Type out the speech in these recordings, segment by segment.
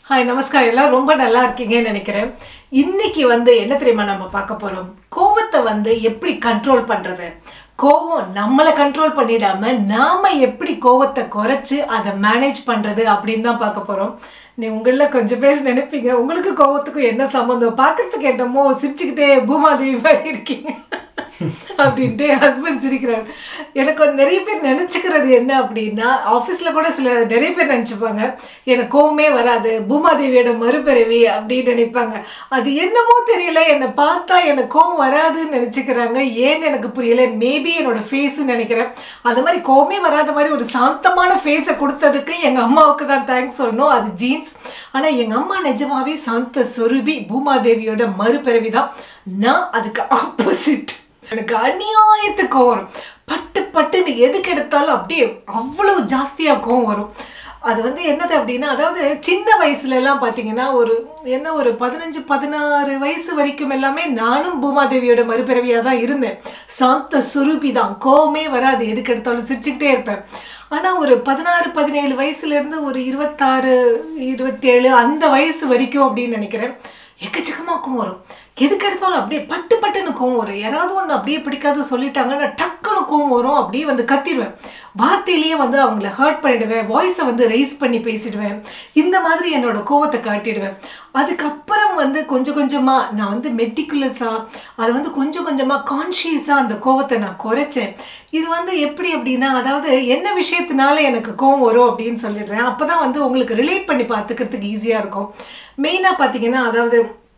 hi நமஸ்காரம் எல்லாம் ரொம்ப நல்லா இருக்கீங்கன்னு நினைக்கிறேன் இன்னைக்கு வந்து என்ன தெரியுமா நம்ம பார்க்க போறோம் கோவத்தை வந்து எப்படி கண்ட்ரோல் பண்றது கோவம் நம்மளை கண்ட்ரோல் பண்ணிடாம நாம எப்படி கோவத்தை குறைச்சு அதை மேனேஜ் பண்றது அப்படின்னு தான் பார்க்க போறோம் நீ உங்கள கொஞ்சம் பேர் நினைப்பீங்க உங்களுக்கு கோவத்துக்கும் என்ன சம்மந்தம் பார்க்கறதுக்கு என்னமோ சிரிச்சுக்கிட்டே பூமாதேவி மாதிரி இருக்கீங்க அப்படின்ட்டு ஹஸ்பண்ட் சிரிக்கிறார் எனக்கு வந்து நிறைய பேர் நினச்சிக்கிறது என்ன அப்படின்னா ஆஃபீஸில் கூட சில நிறைய பேர் நினச்சிப்பாங்க எனக்கு கோவமே வராது பூமாதேவியோட மறுபிறவி அப்படின்னு நினைப்பாங்க அது என்னமோ தெரியல என்னை பார்த்தா எனக்கு கோவம் வராதுன்னு நினச்சிக்கிறாங்க ஏன்னு எனக்கு புரியல மேபி என்னோட ஃபேஸ்ன்னு நினைக்கிறேன் அது மாதிரி கோவமே வராத மாதிரி ஒரு சாந்தமான ஃபேஸை கொடுத்ததுக்கு எங்கள் அம்மாவுக்கு தான் தேங்க்ஸ் சொல்லணும் அது ஜீன்ஸ் ஆனால் எங்கள் அம்மா நிஜமாவே சாந்த சொருபி பூமாதேவியோட மறுபிறவி தான் நான் அதுக்கு ஆப்போசிட் எனக்கு அநியாயத்து கோவம் வரும் பட்டு பட்டுன்னு எதுக்கு எடுத்தாலும் அப்படியே அவ்வளவு ஜாஸ்தியாக கோவம் வரும் அது வந்து என்னது அப்படின்னா அதாவது சின்ன வயசுல எல்லாம் பார்த்தீங்கன்னா ஒரு என்ன ஒரு பதினஞ்சு பதினாறு வயசு வரைக்கும் எல்லாமே நானும் பூமாதேவியோட மறுபிறவியாக தான் இருந்தேன் சாந்த சுரூபி தான் கோவமே வராது எதுக்கு எடுத்தாலும் சிரிச்சுக்கிட்டே இருப்பேன் ஆனால் ஒரு பதினாறு பதினேழு வயசுலேருந்து ஒரு இருபத்தாறு இருபத்தேழு அந்த வயசு வரைக்கும் அப்படின்னு நினைக்கிறேன் எக்கச்சக்கமாக கோவம் வரும் எதுக்கு எடுத்தாலும் அப்படியே பட்டு பட்டுன்னு கோவம் வரும் யாராவது ஒன்று அப்படியே பிடிக்காது சொல்லிட்டாங்கன்னா டக்குன்னு கோவம் வரும் அப்படியே வந்து கத்திடுவேன் வார்த்தையிலேயே வந்து அவங்கள ஹர்ட் பண்ணிடுவேன் வாய்ஸை வந்து ரைஸ் பண்ணி பேசிடுவேன் இந்த மாதிரி என்னோட கோவத்தை காட்டிடுவேன் அதுக்கப்புறம் வந்து கொஞ்சம் கொஞ்சமாக நான் வந்து மெட்டிகுலஸாக அதை வந்து கொஞ்சம் கொஞ்சமாக கான்ஷியஸாக அந்த கோவத்தை நான் குறைச்சேன் இது வந்து எப்படி அப்படின்னா அதாவது என்ன விஷயத்தினால எனக்கு கோவம் வரும் அப்படின்னு சொல்லிடுறேன் அப்போ தான் வந்து உங்களுக்கு ரிலேட் பண்ணி பார்த்துக்கிறதுக்கு ஈஸியாக இருக்கும் மெயினாக பார்த்தீங்கன்னா அதாவது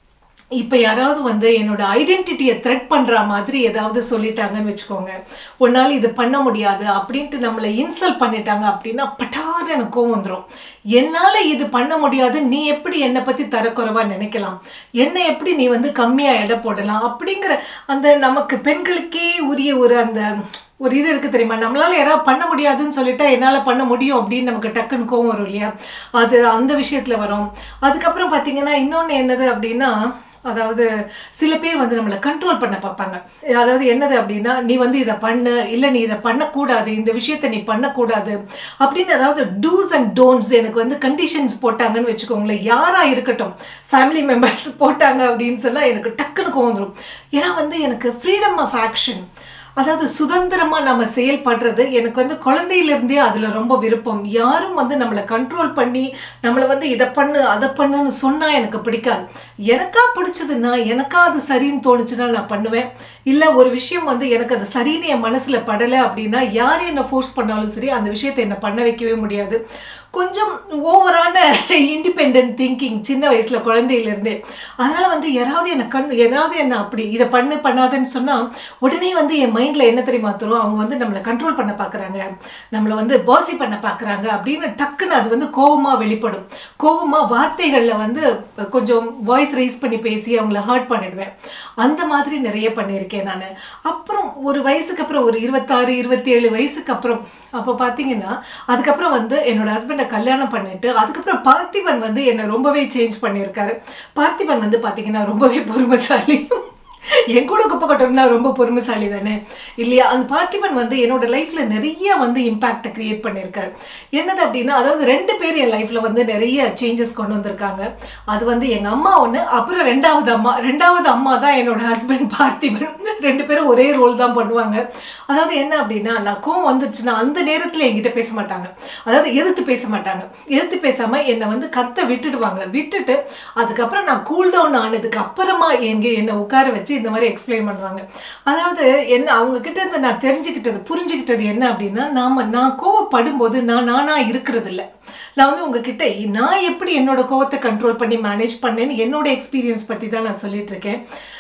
இப்போ யாராவது வந்து என்னோட ஐடென்டிட்டியை த்ரெட் பண்ணுற மாதிரி ஏதாவது சொல்லிட்டாங்கன்னு வச்சுக்கோங்க உன்னால் இது பண்ண முடியாது அப்படின்ட்டு நம்மளை இன்சல்ட் பண்ணிட்டாங்க அப்படின்னா பட்டார் எனக்கு கோவம் வந்துடும் என்னால் இது பண்ண முடியாது நீ எப்படி என்னை பற்றி தரக்குறைவாக நினைக்கலாம் என்னை எப்படி நீ வந்து கம்மியாக எடை போடலாம் அப்படிங்கிற அந்த நமக்கு பெண்களுக்கே உரிய ஒரு அந்த ஒரு இது இருக்குது தெரியுமா நம்மளால் யாராவது பண்ண முடியாதுன்னு சொல்லிட்டா என்னால் பண்ண முடியும் அப்படின்னு நமக்கு டக்குன்னு கோவம் வரும் இல்லையா அது அந்த விஷயத்தில் வரும் அதுக்கப்புறம் பார்த்தீங்கன்னா இன்னொன்று என்னது அப்படின்னா அதாவது சில பேர் வந்து நம்மளை கண்ட்ரோல் பண்ண பார்ப்பாங்க அதாவது என்னது அப்படின்னா நீ வந்து இதை பண்ணு இல்லை நீ இதை பண்ணக்கூடாது இந்த விஷயத்தை நீ பண்ணக்கூடாது அப்படின்னு அதாவது டூஸ் அண்ட் டோன்ட்ஸ் எனக்கு வந்து கண்டிஷன்ஸ் போட்டாங்கன்னு வச்சுக்கோங்களேன் யாராக இருக்கட்டும் ஃபேமிலி மெம்பர்ஸ் போட்டாங்க அப்படின்னு சொன்னால் எனக்கு டக்குன்னு கோவம் வந்துடும் ஏன்னா வந்து எனக்கு ஃப்ரீடம் ஆஃப் ஆக்ஷன் அதாவது சுதந்திரமாக நம்ம செயல்படுறது எனக்கு வந்து குழந்தையிலேருந்தே அதில் ரொம்ப விருப்பம் யாரும் வந்து நம்மளை கண்ட்ரோல் பண்ணி நம்மளை வந்து இதை பண்ணு அதை பண்ணுன்னு சொன்னால் எனக்கு பிடிக்காது எனக்கா பிடிச்சதுன்னா எனக்கா அது சரின்னு தோணுச்சுன்னா நான் பண்ணுவேன் இல்லை ஒரு விஷயம் வந்து எனக்கு அது சரின்னு என் மனசில் படலை அப்படின்னா யார் என்னை ஃபோர்ஸ் பண்ணாலும் சரி அந்த விஷயத்தை என்னை பண்ண வைக்கவே முடியாது கொஞ்சம் ஓவரான இண்டிபெண்ட் திங்கிங் சின்ன வயசில் குழந்தையிலேருந்தே அதனால் வந்து யாராவது என்னை கண் யாராவது என்ன அப்படி இதை பண்ணு பண்ணாதுன்னு சொன்னால் உடனே வந்து என் மைண்டில் என்ன தெரியுமா தரும் அவங்க வந்து நம்மளை கண்ட்ரோல் பண்ண பார்க்குறாங்க நம்மளை வந்து பாசி பண்ண பார்க்குறாங்க அப்படின்னு டக்குன்னு அது வந்து கோபமாக வெளிப்படும் கோபமாக வார்த்தைகளில் வந்து கொஞ்சம் வாய்ஸ் ரைஸ் பண்ணி பேசி அவங்கள ஹர்ட் பண்ணிடுவேன் அந்த மாதிரி நிறைய பண்ணியிருக்கேன் நான் அப்புறம் ஒரு வயசுக்கு அப்புறம் ஒரு இருபத்தாறு இருபத்தி ஏழு வயசுக்கு அப்புறம் அப்போ பார்த்தீங்கன்னா அதுக்கப்புறம் வந்து என்னோட ஹஸ்பண்டை கல்யாணம் பண்ணிட்டு அதுக்கப்புறம் பார்த்திபன் வந்து என்னை ரொம்பவே சேஞ்ச் பண்ணியிருக்காரு பார்த்திபன் வந்து பார்த்தீங்கன்னா ரொம்பவே பொறுமைசாலி என் கூட குப்பை கொட்டணும்னா ரொம்ப பொறுமைசாலி தானே இல்லையா அந்த பார்த்திபன் வந்து என்னோட லைஃப்ல நிறைய வந்து இம்பாக்டை கிரியேட் பண்ணியிருக்காரு என்னது அப்படின்னா அதாவது ரெண்டு பேர் என் லைஃப்ல வந்து நிறைய சேஞ்சஸ் கொண்டு வந்திருக்காங்க அது வந்து எங்க அம்மா ஒன்று அப்புறம் ரெண்டாவது அம்மா ரெண்டாவது அம்மா தான் என்னோட ஹஸ்பண்ட் பார்த்திபன் ரெண்டு பேரும் ஒரே ரோல் தான் பண்ணுவாங்க அதாவது என்ன அப்படின்னா நான் கோவம் வந்துச்சுன்னா அந்த நேரத்தில் என்கிட்ட பேச மாட்டாங்க அதாவது எதிர்த்து பேச மாட்டாங்க எதிர்த்து பேசாம என்னை வந்து கத்த விட்டுடுவாங்க விட்டுட்டு அதுக்கப்புறம் நான் கூல் டவுன் ஆனதுக்கு அப்புறமா எங்க என்னை உட்கார வச்சு இந்த மாதிரி எக்ஸ்பிளைன் பண்ணுவாங்க அதாவது என்ன அவங்க கிட்ட இருந்து நான் தெரிஞ்சுக்கிட்டது புரிஞ்சுக்கிட்டது என்ன அப்படின்னா நாம நான் கோவப்படும் போது நான் நானா இருக்கிறது இல்லை நான் வந்து உங்ககிட்ட நான் எப்படி என்னோட கோவத்தை கண்ட்ரோல் பண்ணி மேனேஜ் பண்ணேன்னு என்னோட எக்ஸ்பீரியன்ஸ் பற்றி தான் நான் சொல்லிட்டு இருக்கேன்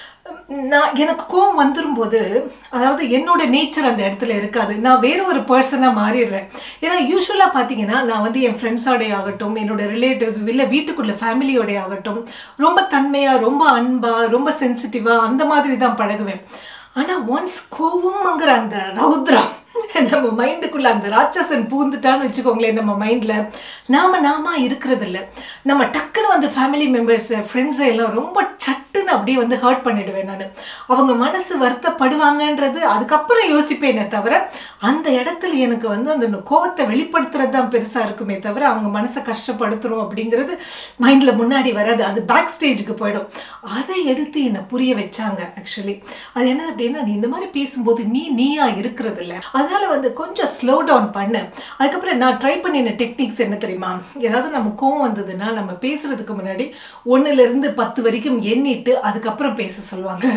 நான் எனக்கு கோவம் வந்துரும்போது அதாவது என்னோட நேச்சர் அந்த இடத்துல இருக்காது நான் வேற ஒரு பர்சனாக மாறிடுறேன் ஏன்னா யூஸ்வலாக பார்த்தீங்கன்னா நான் வந்து என் ஃப்ரெண்ட்ஸோடைய ஆகட்டும் என்னோட ரிலேட்டிவ்ஸ் இல்லை வீட்டுக்குள்ள ஃபேமிலியோடைய ஆகட்டும் ரொம்ப தன்மையாக ரொம்ப அன்பாக ரொம்ப சென்சிட்டிவாக அந்த மாதிரி தான் பழகுவேன் ஆனால் ஒன்ஸ் கோவம்ங்கிற அந்த ரௌத்ரம் நம்ம மைண்டுக்குள்ள அந்த ராட்சசன் பூந்துட்டான்னு வச்சுக்கோங்களேன் நம்ம மைண்டில் நாம நாம இருக்கிறது இல்ல நம்ம டக்குன்னு வந்து ஃபேமிலி மெம்பர்ஸை ஃப்ரெண்ட்ஸை எல்லாம் ரொம்ப சட்டுன்னு அப்படியே வந்து ஹர்ட் பண்ணிடுவேன் நான் அவங்க மனசு வருத்தப்படுவாங்கன்றது அதுக்கப்புறம் யோசிப்பேனே தவிர அந்த இடத்துல எனக்கு வந்து அந்த கோவத்தை வெளிப்படுத்துறது தான் பெருசாக இருக்குமே தவிர அவங்க மனசை கஷ்டப்படுத்துறோம் அப்படிங்கிறது மைண்டில் முன்னாடி வராது அது பேக் ஸ்டேஜுக்கு போயிடும் அதை எடுத்து என்னை புரிய வச்சாங்க ஆக்சுவலி அது என்ன அப்படின்னா நீ இந்த மாதிரி பேசும்போது நீ நீயா இருக்கிறது இல்ல அதனால வந்து கொஞ்சம் ஸ்லோ டவுன் பண்ணு அதுக்கப்புறம் நான் ட்ரை பண்ணின டெக்னிக்ஸ் என்ன தெரியுமா ஏதாவது நம்ம கோவம் வந்ததுன்னா நம்ம பேசுறதுக்கு முன்னாடி ஒண்ணுல இருந்து பத்து வரைக்கும் எண்ணிட்டு அதுக்கப்புறம் பேச சொல்லுவாங்க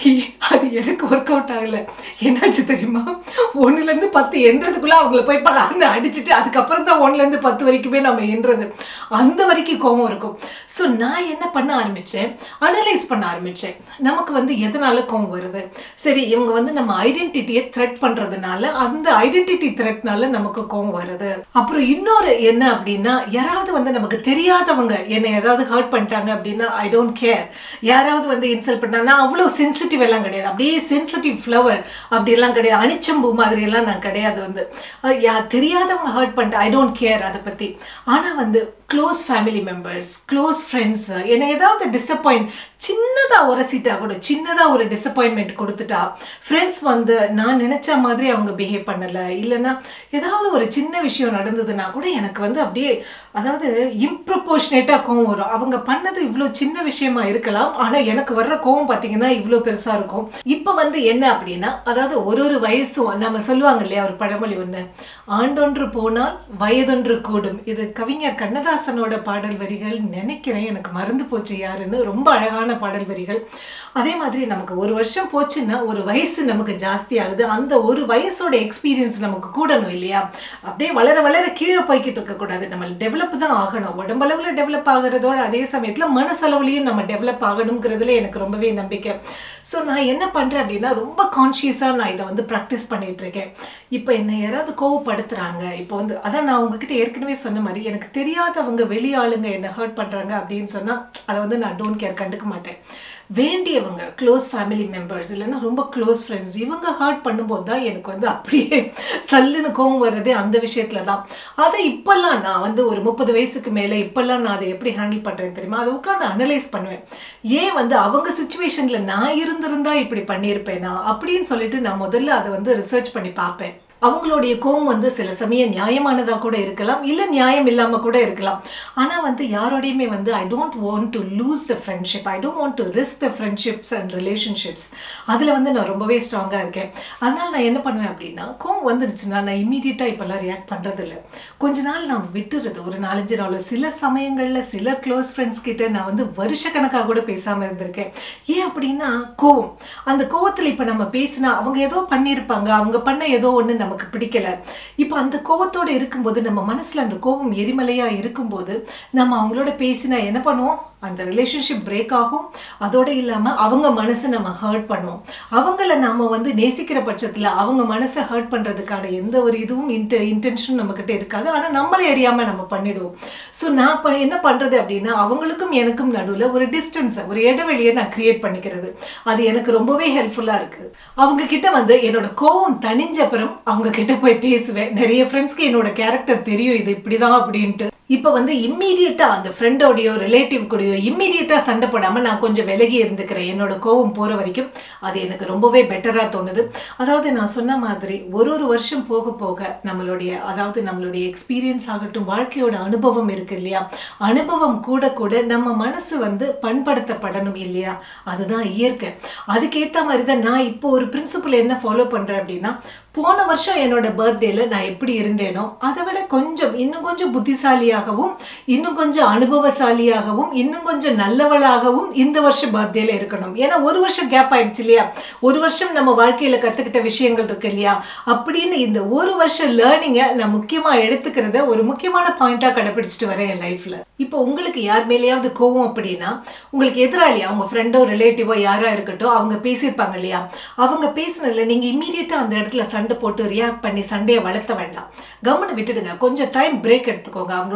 அது எனக்கு ஒர்க் அவுட் ஆகல என்னாச்சு தெரியுமா ஒண்ணுல இருந்து பத்து எண்றதுக்குள்ள அவங்கள போய் பலான்னு அடிச்சுட்டு அதுக்கப்புறம் தான் ஒண்ணுல இருந்து பத்து வரைக்குமே நம்ம எண்றது அந்த வரைக்கும் கோவம் இருக்கும் ஸோ நான் என்ன பண்ண ஆரம்பிச்சேன் அனலைஸ் பண்ண ஆரம்பிச்சேன் நமக்கு வந்து எதனால கோவம் வருது சரி இவங்க வந்து நம்ம ஐடென்டிட்டியை த்ரெட் பண்றதுனால அந்த ஐடென்டிட்டி த்ரெட்னால நமக்கு கோவம் வருது அப்புறம் இன்னொரு என்ன அப்படின்னா யாராவது வந்து நமக்கு தெரியாதவங்க என்னை ஏதாவது ஹர்ட் பண்ணிட்டாங்க அப்படின்னா ஐ டோன்ட் கேர் யாராவது வந்து இன்சல்ட் பண்ணா நான் அவ்வளோ சென்சிட்டிவ் எல்லாம் கிடையாது அப்படியே சென்சிட்டிவ் ஃப்ளவர் அப்படியெல்லாம் கிடையாது அனிச்சம்பூ மாதிரி எல்லாம் நான் கிடையாது வந்து அஹ் யா தெரியாதவங்க ஹர்ட் பண்ணிட்டு ஐ டோன்ட் கேர் அதை பற்றி ஆனால் வந்து close family members close friends என்னை ஏதாவது டிசப்பாயிண்ட் சின்னதாக உரசிட்டா கூட சின்னதாக ஒரு டிசப்பாயின்மெண்ட் கொடுத்துட்டா ஃப்ரெண்ட்ஸ் வந்து நான் நினச்ச மாதிரி அவங்க பிஹேவ் பண்ணலை இல்லைன்னா ஏதாவது ஒரு சின்ன விஷயம் நடந்ததுன்னா கூட எனக்கு வந்து அப்படியே அதாவது இம்ப்ரப்போர்ஷனேட்டாக கோவம் வரும் அவங்க பண்ணது இவ்வளோ சின்ன விஷயமா இருக்கலாம் ஆனால் எனக்கு வர்ற கோவம் பார்த்தீங்கன்னா இவ்வளோ பெருசாக இருக்கும் இப்போ வந்து என்ன அப்படின்னா அதாவது ஒரு ஒரு வயசும் நம்ம சொல்லுவாங்க இல்லையா ஒரு பழமொழி ஒன்று ஆண்டொன்று போனால் வயதொன்று கூடும் இது கவிஞர் கண்ணதாசனோட பாடல் வரிகள் நினைக்கிறேன் எனக்கு மறந்து போச்சு யாருன்னு ரொம்ப அழகான பாடல் வரிகள் அதே மாதிரி நமக்கு ஒரு வருஷம் போச்சுன்னா ஒரு வயசு நமக்கு ஜாஸ்தி ஆகுது அந்த ஒரு வயசோட எக்ஸ்பீரியன்ஸ் நமக்கு கூடணும் இல்லையா அப்படியே வளர வளர கீழே போய்கிட்டு இருக்கக்கூடாது நம்ம டெவலப் தான் ஆகணும் உடம்பளவில் டெவலப் ஆகுறதோட அதே சமயத்தில் மனசளவுலையும் நம்ம டெவலப் ஆகணுங்கிறதுல எனக்கு ரொம்பவே நம்பிக்கை ஸோ நான் என்ன பண்ணுறேன் அப்படின்னா ரொம்ப கான்ஷியஸாக நான் இதை வந்து ப்ராக்டிஸ் பண்ணிட்டு இருக்கேன் இப்போ என்னை யாராவது கோவப்படுத்துறாங்க இப்போ வந்து அதான் நான் உங்ககிட்ட ஏற்கனவே சொன்ன மாதிரி எனக்கு தெரியாதவங்க வெளி ஆளுங்க என்னை ஹர்ட் பண்ணுறாங்க அப்படின்னு சொன்னால் அதை வந்து நான் டோன்ட் கேர் கண்டுக்க மாட்டேன் வேண்டியவங்க க்ளோஸ் ஃபேமிலி மெம்பர்ஸ் இல்லைன்னா ரொம்ப க்ளோஸ் ஃப்ரெண்ட்ஸ் இவங்க ஹர்ட் பண்ணும்போது தான் எனக்கு வந்து அப்படியே சல்லுன்னு கோவம் வர்றதே அந்த விஷயத்துல தான் அதை இப்போல்லாம் நான் வந்து ஒரு முப்பது வயசுக்கு மேலே இப்போல்லாம் நான் அதை எப்படி ஹேண்டில் பண்ணுறேன் தெரியுமா அதை உட்காந்து அனலைஸ் பண்ணுவேன் ஏன் வந்து அவங்க சுச்சுவேஷனில் நான் இருந்திருந்தா இப்படி பண்ணியிருப்பேனா அப்படின்னு சொல்லிட்டு நான் முதல்ல அதை வந்து ரிசர்ச் பண்ணி பார்ப்பேன் அவங்களுடைய கோவம் வந்து சில சமயம் நியாயமானதாக கூட இருக்கலாம் இல்லை நியாயம் இல்லாமல் கூட இருக்கலாம் ஆனால் வந்து யாரோடையுமே வந்து I don't want to lose the friendship I don't want to risk the friendships and relationships அதில் வந்து நான் ரொம்பவே ஸ்ட்ராங்காக இருக்கேன் அதனால் நான் என்ன பண்ணுவேன் அப்படின்னா கோவம் வந்துருச்சுன்னா நான் இமீடியட்டாக இப்போல்லாம் ரியாக்ட் பண்ணுறதில்ல கொஞ்ச நாள் நான் விட்டுறது ஒரு நாலஞ்சு நாள் சில சமயங்களில் சில க்ளோஸ் ஃப்ரெண்ட்ஸ் கிட்ட நான் வந்து வருஷக்கணக்காக கூட பேசாமல் இருந்திருக்கேன் ஏன் அப்படின்னா கோவம் அந்த கோவத்தில் இப்போ நம்ம பேசினா அவங்க ஏதோ பண்ணியிருப்பாங்க அவங்க பண்ண ஏதோ ஒன்று நமக்கு பிடிக்கல இப்போ அந்த கோவத்தோட இருக்கும்போது நம்ம மனசுல அந்த கோபம் எரிமலையா இருக்கும்போது நம்ம அவங்களோட பேசினா என்ன பண்ணுவோம் அந்த ரிலேஷன்ஷிப் பிரேக் ஆகும் அதோட இல்லாமல் அவங்க மனசை நம்ம ஹர்ட் பண்ணுவோம் அவங்கள நாம வந்து நேசிக்கிற பட்சத்தில் அவங்க மனசை ஹர்ட் பண்ணுறதுக்கான எந்த ஒரு இதுவும் இன்ட இன்டென்ஷனும் நம்மக்கிட்ட இருக்காது ஆனால் நம்மளே அறியாமல் நம்ம பண்ணிடுவோம் ஸோ நான் இப்போ என்ன பண்ணுறது அப்படின்னா அவங்களுக்கும் எனக்கும் நடுவில் ஒரு டிஸ்டன்ஸை ஒரு இடைவெளியை நான் கிரியேட் பண்ணிக்கிறது அது எனக்கு ரொம்பவே ஹெல்ப்ஃபுல்லாக இருக்குது அவங்க கிட்ட வந்து என்னோட கோவம் தணிஞ்ச அப்புறம் அவங்க கிட்ட போய் பேசுவேன் நிறைய ஃப்ரெண்ட்ஸ்க்கு என்னோட கேரக்டர் தெரியும் இது இப்படிதான் அப்படின்ட்டு இப்போ வந்து இம்மீடியட்டா அந்த ஃப்ரெண்டோடையோ ரிலேட்டிவ் கூடயோ இம்மீடியட்டா சண்டை போடாமல் நான் கொஞ்சம் விலகி இருந்துக்கிறேன் என்னோட கோவம் போகிற வரைக்கும் அது எனக்கு ரொம்பவே பெட்டராக தோணுது அதாவது நான் சொன்ன மாதிரி ஒரு ஒரு வருஷம் போக போக நம்மளுடைய அதாவது நம்மளுடைய எக்ஸ்பீரியன்ஸ் ஆகட்டும் வாழ்க்கையோட அனுபவம் இருக்கு இல்லையா அனுபவம் கூட கூட நம்ம மனசு வந்து பண்படுத்தப்படணும் இல்லையா அதுதான் இயற்கை அதுக்கேற்ற மாதிரி தான் நான் இப்போ ஒரு பிரின்சிபல் என்ன ஃபாலோ பண்ணுறேன் அப்படின்னா போன வருஷம் என்னோட பர்த்டேல நான் எப்படி இருந்தேனோ அதை விட கொஞ்சம் இன்னும் கொஞ்சம் புத்திசாலியாகவும் இன்னும் கொஞ்சம் அனுபவசாலியாகவும் இன்னும் கொஞ்சம் நல்லவளாகவும் இந்த வருஷம் பர்த்டேல இருக்கணும் ஏன்னா ஒரு வருஷம் கேப் ஆயிடுச்சு இல்லையா ஒரு வருஷம் நம்ம வாழ்க்கையில கத்துக்கிட்ட விஷயங்கள் இருக்கு இல்லையா அப்படின்னு இந்த ஒரு வருஷம் லேர்னிங்கை நான் முக்கியமா எடுத்துக்கிறத ஒரு முக்கியமான பாயிண்டா கடைபிடிச்சிட்டு வரேன் என் லைஃப்ல இப்போ உங்களுக்கு யார் மேலேயாவது கோவம் அப்படின்னா உங்களுக்கு எதிராளி அவங்க ஃப்ரெண்டோ ரிலேட்டிவோ யாரா இருக்கட்டும் அவங்க பேசியிருப்பாங்க இல்லையா அவங்க பேசினதுல நீங்க இம்மீடியட்டா அந்த இடத்துல சண்டை போட்டு ரியாக்ட் பண்ணி சண்டையை வளர்த்த வேண்டாம் கவனம் விட்டுடுங்க கொஞ்சம் டைம் பிரேக் எடுத்துக்கோங்க அவங்களோட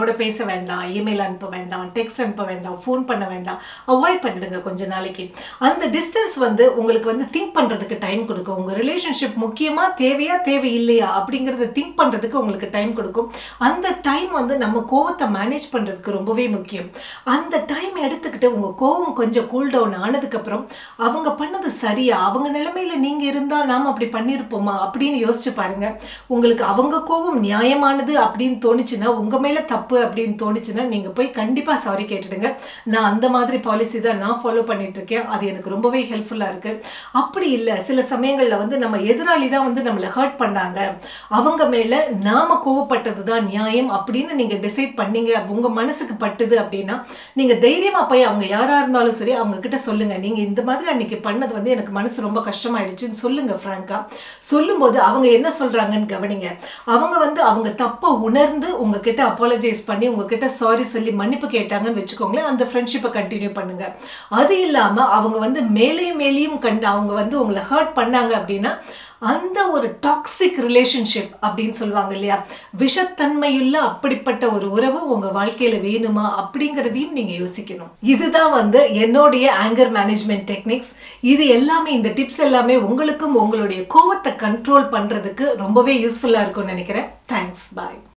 கூட பேச வேண்டாம் இமெயில் அனுப்ப வேண்டாம் டெக்ஸ்ட் அனுப்ப வேண்டாம் ஃபோன் பண்ண வேண்டாம் அவாய்ட் பண்ணிடுங்க கொஞ்ச நாளைக்கு அந்த டிஸ்டன்ஸ் வந்து உங்களுக்கு வந்து திங்க் பண்ணுறதுக்கு டைம் கொடுக்கும் உங்கள் ரிலேஷன்ஷிப் முக்கியமாக தேவையா தேவை இல்லையா அப்படிங்கிறத திங்க் பண்ணுறதுக்கு உங்களுக்கு டைம் கொடுக்கும் அந்த டைம் வந்து நம்ம கோவத்தை மேனேஜ் பண்ணுறதுக்கு ரொம்பவே முக்கியம் அந்த டைம் எடுத்துக்கிட்டு உங்கள் கோவம் கொஞ்சம் கூல் டவுன் ஆனதுக்கப்புறம் அவங்க பண்ணது சரியா அவங்க நிலைமையில நீங்கள் இருந்தால் நாம் அப்படி பண்ணியிருப்போமா அப்படின்னு யோசிச்சு பாருங்க உங்களுக்கு அவங்க கோவம் நியாயமானது அப்படின்னு தோணுச்சுன்னா உங்கள் மேலே தப்பு அப்படின்னு தோணுச்சுன்னா நீங்கள் போய் கண்டிப்பாக சாரி கேட்டுடுங்க நான் அந்த மாதிரி பாலிசி தான் நான் ஃபாலோ பண்ணிட்டு இருக்கேன் அது எனக்கு ரொம்பவே ஹெல்ப்ஃபுல்லாக இருக்கு அப்படி இல்லை சில சமயங்களில் வந்து நம்ம எதிராளி தான் வந்து நம்மளை ஹர்ட் பண்ணாங்க அவங்க மேலே நாம கோவப்பட்டது தான் நியாயம் அப்படின்னு நீங்கள் டிசைட் பண்ணீங்க உங்கள் மனசுக்கு பட்டுது அப்படின்னா நீங்கள் தைரியமாக போய் அவங்க யாராக இருந்தாலும் சரி அவங்க கிட்ட சொல்லுங்க நீங்கள் இந்த மாதிரி அன்னைக்கு பண்ணது வந்து எனக்கு மனசு ரொம்ப கஷ்டமாயிடுச்சுன்னு சொல்லுங்க ஃப்ராங்கா சொல்லும்போது அவங்க என்ன சொல்றாங்கன்னு கவனிங்க அவங்க வந்து அவங்க தப்பை உணர்ந்து உங்ககிட்ட அப்பாலஜைஸ் பண்ணி உங்ககிட்ட சாரி சொல்லி மன்னிப்பு கேட்டாங்கன்னு வச்சுக்கோங்களேன் அந்த ஃப்ரெண்ட்ஷிப்பை கண்டினியூ பண்ணுங்க அது இல்லாமல் அவங்க வந்து மேலேயும் மேலேயும் கண்டு அவங்க வந்து உங்களை ஹர்ட் பண்ணாங்க அப்படின்னா அந்த ஒரு டாக்ஸிக் ரிலேஷன்ஷிப் அப்படின்னு சொல்லுவாங்க இல்லையா விஷத்தன்மையுள்ள அப்படிப்பட்ட ஒரு உறவு உங்க வாழ்க்கையில வேணுமா அப்படிங்கிறதையும் நீங்க யோசிக்கணும் இதுதான் வந்து என்னுடைய ஆங்கர் மேனேஜ்மெண்ட் டெக்னிக்ஸ் இது எல்லாமே இந்த டிப்ஸ் எல்லாமே உங்களுக்கும் உங்களுடைய கோவத்தை கண்ட்ரோல் பண்றதுக்கு ரொம்பவே யூஸ்ஃபுல்லா இருக்கும்னு நினைக்கிறேன் தேங்க்ஸ் பாய்